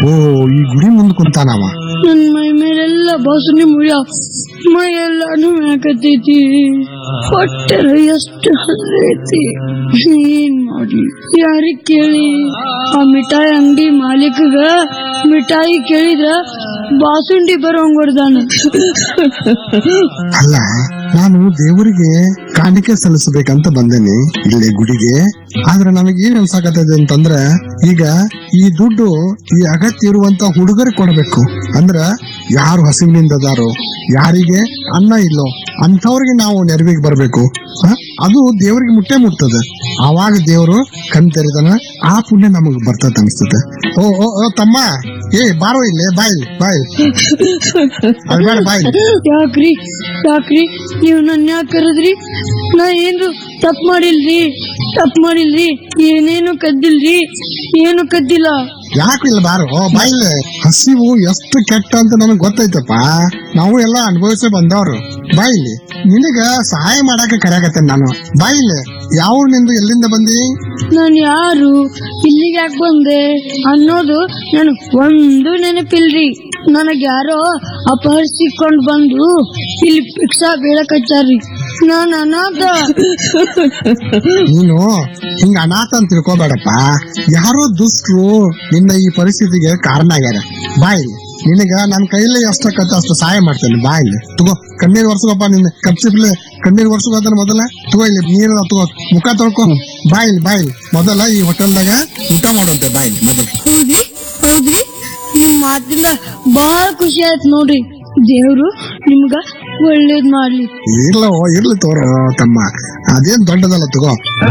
ಓ ಈ ಗುಡಿ ಮುಂದ್ ಕುಂತಾನವ ನನ್ ಮೈ ಮೇಲೆಲ್ಲ ಬಾಸುನಿ ಮುಳ್ಯ ಮೈ ಎಲ್ಲಾನು ಮ್ಯಾಕತೈತಿ ಹೊಟ್ಟೆ ಎಷ್ಟು ಹಲ್ಲೈತಿ ಏನ್ ಮಾಡ್ಲಿ ಯಾರಿಗ್ ಕೇಳಿ ಆ ಮಿಠಾಯಿ ಅಂಗಡಿ ಮಾಲೀಕಗ ಮಿಠಾಯಿ ಕೇಳಿದ್ರ ಬಾಸುಂಡಿ ಬರೋಂಗ್ ಹೊಡ್ದಾನ ಅಲ್ಲ ನಾನು ದೇವರಿಗೆ ಕಾಣಿಕೆ ಸಲ್ಲಿಸಬೇಕಂತ ಬಂದೇನಿ ಇಲ್ಲಿ ಗುಡಿಗೆ ಆದ್ರೆ ನನಗೆ ಏನ್ ಅನ್ಸಾಕತ್ತದೆ ಅಂತಂದ್ರ ಈಗ ಈ ದುಡ್ಡು ಈ ಅಗತ್ಯ ಇರುವಂತ ಹುಡುಗರಿಗೆ ಕೊಡಬೇಕು ಅಂದ್ರ ಯಾರು ಹಸಿವಿನಿಂದ ಅದಾರೋ ಯಾರಿಗೆ ಅನ್ನ ಇಲ್ಲೋ ಅಂಥವ್ರಿಗೆ ನಾವು ನೆರವಿಗೆ ಬರ್ಬೇಕು ಹ? ಅದು ದೇವರಿಗೆ ಮುಟ್ಟೆ ಮುಟ್ತದೆ ಆವಾಗ ದೇವರು ಕಣ್ ತೆರೆದನ ಆ ಪುಣ್ಯ ನಮಗ್ ಬರ್ತದ ಅನ್ಸ್ತದೆ ಓ ಓ ಓ ತಮ್ಮ ಏ ಬಾರೋ ಇಲ್ಲೇ ಬಾಯ್ ಬಾಯ್ ಅಲ್ಬೇಡ ಬಾಯ್ ಯಾಕ್ರಿ ಯಾಕ್ರಿ ನೀವು ನನ್ನ ಯಾಕೆ ಕರೆದ್ರಿ ನಾ ಏನ್ರು ತಪ್ಪು ಮಾಡಿಲ್ರಿ ತಪ್ಪು ಮಾಡಿಲ್ರಿ ಏನೇನು ಕದ್ದಿಲ್ರಿ ಏನು ಕದ್ದಿಲ್ಲ ಯಾಕಿಲ್ಲ ಬಾರೋ ಬಾಯಿಲೆ ಹಸಿವು ಎಷ್ಟು ಕೆಟ್ಟ ಅಂತ ನನಗ್ ಗೊತ್ತೈತಪ್ಪ ನಾವು ಎಲ್ಲ ಅನುಭವಿಸಿ ಬಂದವ್ರು ಬಾಯಿಲಿ ನಿನಗ ಸಹಾಯ ಮಾಡಾಕ ಕರೆಯಾಕತ್ತೇನೆ ನಾನು ಬಾಯಿಲೆ ಯಾವ ನಿಂದು ಎಲ್ಲಿಂದ ಬಂದಿ ನಾನು ಯಾರು ಇಲ್ಲಿಗೆ ಯಾಕೆ ಬಂದೆ ಅನ್ನೋದು ನನಗ್ ಒಂದು ನೆನಪಿಲ್ರಿ ನನಗ್ ಯಾರೋ ಅಪಹರಿಸಿಕೊಂಡ್ ಬಂದು ಇಲ್ಲಿ ಭಿಕ್ಷಾ ಬೀಳಕಚ್ಚಾರ್ರಿ ನಾನು ಅನಾಥ ನೀನು ಹಿಂಗ ಅನಾಥ ಅಂತ ತಿಳ್ಕೊಬೇಡಪ್ಪ ಯಾರೋ ದುಷ್ಟರು ನಿನ್ನ ಈ ಪರಿಸ್ಥಿತಿಗೆ ಕಾರಣ ಆಗ್ಯಾರ ಬಾಯಿಲಿ ನಿನಗ ನನ್ನ ಕೈಲಿ ಎಷ್ಟಕ್ಕತ್ತ ಅಷ್ಟು ಸಹಾಯ ಮಾಡ್ತೇನೆ ಬಾಯಿಲಿ ತಗೋ ಕಣ್ಣೀರ್ ವರ್ಷಗಪ್ಪ ನಿನ್ನ ಕಪ್ಸಿಪ್ಲೆ ಕಣ್ಣೀರ್ ವರ್ಷಗೋದನ್ನ ಮೊದಲ ತಗೋ ಇಲ್ಲಿ ನೀರ ತಗೋ ಮುಖ ತೊಳ್ಕೊ ಬಾಯಿಲಿ ಬಾಯಿಲಿ ಮೊದಲ ಈ ಹೋಟೆಲ್ದಾಗ ಊಟ ಮಾಡುವಂತೆ ಬಾಯಿಲಿ ಮೊದಲು ಹೌದ್ರಿ ಹೌದ್ರಿ ನಿಮ್ ಮಾತಿಂದ ಬಹಳ ಖುಷಿ ಆಯ್ತು ನೋಡ್ರಿ ದೇವ್ರು ನಿಮ್ಗ ಒಳ್ಳೇದ್ ಮಾಡ್ಲಿ ಇರ್ಲೋ ಇರ್ಲಿ ತೋರೋ ತಮ್ಮ ಅದೇನ್ ದೊಡ್ಡದಲ್ಲ ತಗೋ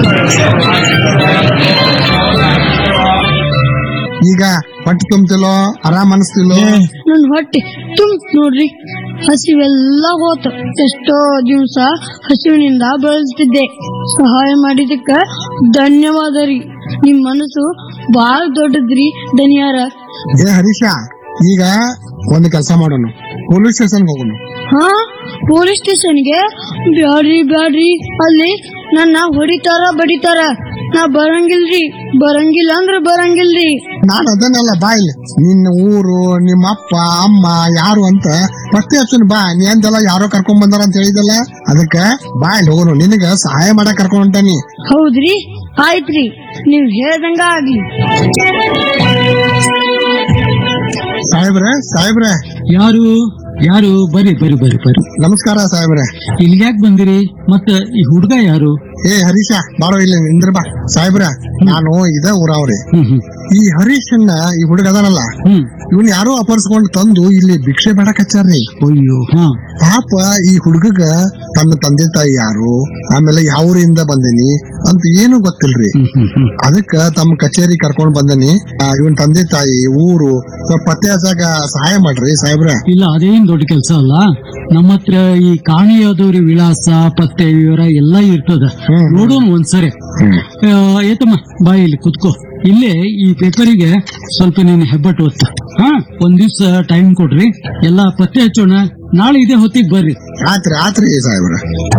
ಈಗ ಹೊಟ್ಟೆ ತುಂಬ್ತಿಲ್ಲೋ ಆರಾಮ್ ಅನಿಸ್ತಿಲ್ಲೋ ನನ್ ಹೊಟ್ಟೆ ತುಂಬ ನೋಡ್ರಿ ಹಸಿವೆಲ್ಲ ಹೋತ ಎಷ್ಟೋ ದಿವಸ ಹಸಿವಿನಿಂದ ಬಳಲ್ತಿದ್ದೆ ಸಹಾಯ ಮಾಡಿದಕ್ಕ ಧನ್ಯವಾದ ರೀ ನಿಮ್ ಮನಸ್ಸು ಬಾಳ ದೊಡ್ಡದ್ರಿ ಧನ್ಯಾರ ಏ ಹರೀಶ ಈಗ ಒಂದು ಕೆಲಸ ಮಾಡೋಣ ಪೊಲೀಸ್ ಸ್ಟೇಷನ್ಗೆ ಹೋಗೋಣ ಹಾ ಪೊಲೀಸ್ ಸ್ಟೇಷನ್ಗೆ ಬ್ಯಾಡ್ರಿ ಬ್ಯಾಡ್ರಿ ಅಲ್ಲಿ ನನ್ನ ಹೊಡಿತಾರ ಬಡಿತಾರ ನಾ ಬರಂಗಿಲ್ರಿ ಬರಂಗಿಲ್ಲ ಅಂದ್ರ ಬರಂಗಿಲ್ರಿ ನಾನು ಅದನ್ನೆಲ್ಲ ಬಾಯಿಲ್ ನಿನ್ನ ಊರು ನಿಮ್ಮ ಅಪ್ಪ ಅಮ್ಮ ಯಾರು ಅಂತ ಪತ್ತೆ ಹಚ್ಚನ್ ಬಾ ನೀ ಅಂದೆಲ್ಲ ಯಾರೋ ಕರ್ಕೊಂಡ್ ಬಂದಾರ ಅಂತ ಹೇಳಿದಲ್ಲ ಅದಕ್ಕ ಬಾಯಿಲ್ ಹೋಗೋಣ ನಿನಗ ಸಹಾಯ ಮಾಡಕ್ ಕರ್ಕೊಂಡ್ ಹೊಂಟಾನಿ ಹೌದ್ರಿ ಆಯ್ತ್ರಿ ನೀವ್ ಹೇಳ್ದಂಗ ಆಗ್ಲಿ ಸಾಹೇಬ್ರೆ ಸಾಹೇಬ್ರೆ ಯಾರು ಯಾರು ಬರ್ರಿ ಬರ್ರಿ ಬರ್ರಿ ಬರ್ರಿ ನಮಸ್ಕಾರ ಸಾಹೇಬ್ರೆ ಇಲ್ಲಿಗೆ ಯಾಕೆ ಬಂದಿರಿ ಮತ್ತ ಈ ಹುಡುಗ ಯಾರು ಏ ಹರೀಶ ಬಾರೋ ಇಲ್ಲಿ ನಿಂದ್ರ ಬಾ ಸಾಹೇಬ್ರ ನಾನು ಇದ ಊರವ್ರಿ ಹ್ಮ್ ಹ್ಮ್ ಈ ಹರೀಶನ್ನ ಈ ಹುಡುಗ ಅದಾನಲ್ಲ ಹ್ಮ್ ಇವನ್ ಯಾರೋ ಅಪಹರಿಸ್ಕೊಂಡು ತಂದು ಇಲ್ಲಿ ಭಿಕ್ಷೆ ಬೇಡಕ್ ಹಚ್ಚಾರ್ರಿ ಅಯ್ಯೋ ಹಾ ಪಾಪ ಈ ಹುಡುಗಗ ತನ್ನ ತಂದೆ ತಾಯಿ ಯಾರು ಆಮೇಲೆ ಯಾವ ಊರಿಂದ ಬಂದೇನಿ ಅಂತ ಏನು ಗೊತ್ತಿಲ್ರಿ ಹ್ಮ್ ಹ್ಮ್ ಹ್ಮ್ ಅದಕ್ಕ ತಮ್ಮ ಕಚೇರಿ ಕರ್ಕೊಂಡ್ ಬಂದನಿ ಇವನ್ ತಂದೆ ತಾಯಿ ಊರು ಸ್ವಲ್ಪ ಪತ್ತೆ ಹಚ್ಚಾಕ ಸಹಾಯ ಮಾಡ್ರಿ ಸಾಹೇಬ್ರ ಇಲ್ಲ ಅದೇನ್ ದೊಡ್ಡ ಕೆಲಸ ಅಲ್ಲ ನಮ್ಮ ಹತ್ರ ಈ ಕಾಣೆಯಾದವ್ರ ವಿಳಾಸ ಪತ್ತೆ ವಿವರ ಎಲ್ಲ ಇರ್ತದ ಹ್ಮ್. ನೋಡೋಣ ಒಂದ್ಸರಿ ಆ, ಏತಮ್ಮ ಬಾ ಇಲ್ಲಿ ಕುತ್ಕೋ ಇಲ್ಲೇ ಈ ಪೇಪರಿಗೆ ಸ್ವಲ್ಪ ನೀನು ಹೆಬ್ಬಟ್ಟು ಒತ್ತ ಹಾ ಒಂದ್ ದಿವ್ಸ ಟೈಮ್ ಕೊಡ್ರಿ ಎಲ್ಲಾ ಪತ್ತೆ ಹಚ್ಚೋಣ ನಾಳೆ ಇದೇ ಹೊತ್ತಿಗೆ ಬರ್ರಿ ಆತ್ರಿ ಆತ್ರಿ ಸಾಹೇಬ್ರ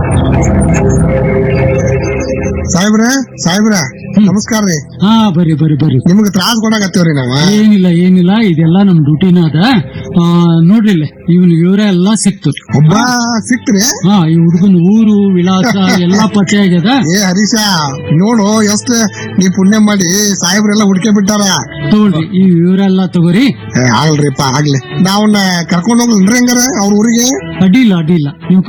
ಸಾಹೇಬ್ರ ಸಾಹೇಬ್ರ ನಮಸ್ಕಾರ ರೀ ಹಾ ಬರ್ರಿ ಬರ್ರಿ ಬರ್ರಿ ನಿಮ್ಗೆ ತ್ರಾಸ್ ಕೊಡಾಕತ್ತೀವ್ರಿ ನಾವ ಏನಿಲ್ಲ ಏನಿಲ್ಲ ಇದೆಲ್ಲ ನಮ್ ಡ್ಯೂಟಿನ ಅದ ಆ, ನೋಡ್ರಿ ಇಲ್ಲಿ ಇವನ್ ವಿವರ ಎಲ್ಲಾ ಸಿಕ್ತು ಒಬ್ಬ ಸಿಕ್ತ್ರಿ ಹಾ ಈ ಹುಡುಗನ ಊರು ವಿಳಾಸ ಎಲ್ಲಾ ಪತ್ತೆ ಆಗ್ಯದ ಏ ಹರೀಶ ನೋಡು ಎಷ್ಟ್ ನೀ ಪುಣ್ಯ ಮಾಡಿ ಸಾಹೇಬ್ರೆಲ್ಲ ಹುಡ್ಕೆ ಬಿಟ್ಟಾರ ತಗೊಳ್ರಿ ಈ ವಿವರ ಎಲ್ಲಾ ತಗೋರಿ ಏ, ಆಗ್ಲ್ರಿಪ್ಪ ಆಗ್ಲಿ ನಾವನ್ನ ಕರ್ಕೊಂಡ್ ಹೋಗ್ಲನ್ರಿ ಹಂಗಾರ ಅವ್ರ ಊರಿಗೆ ಅಡ್ಡಿಲ್ಲ ಅಡ್ಡಿಲ್ಲ ನೀವು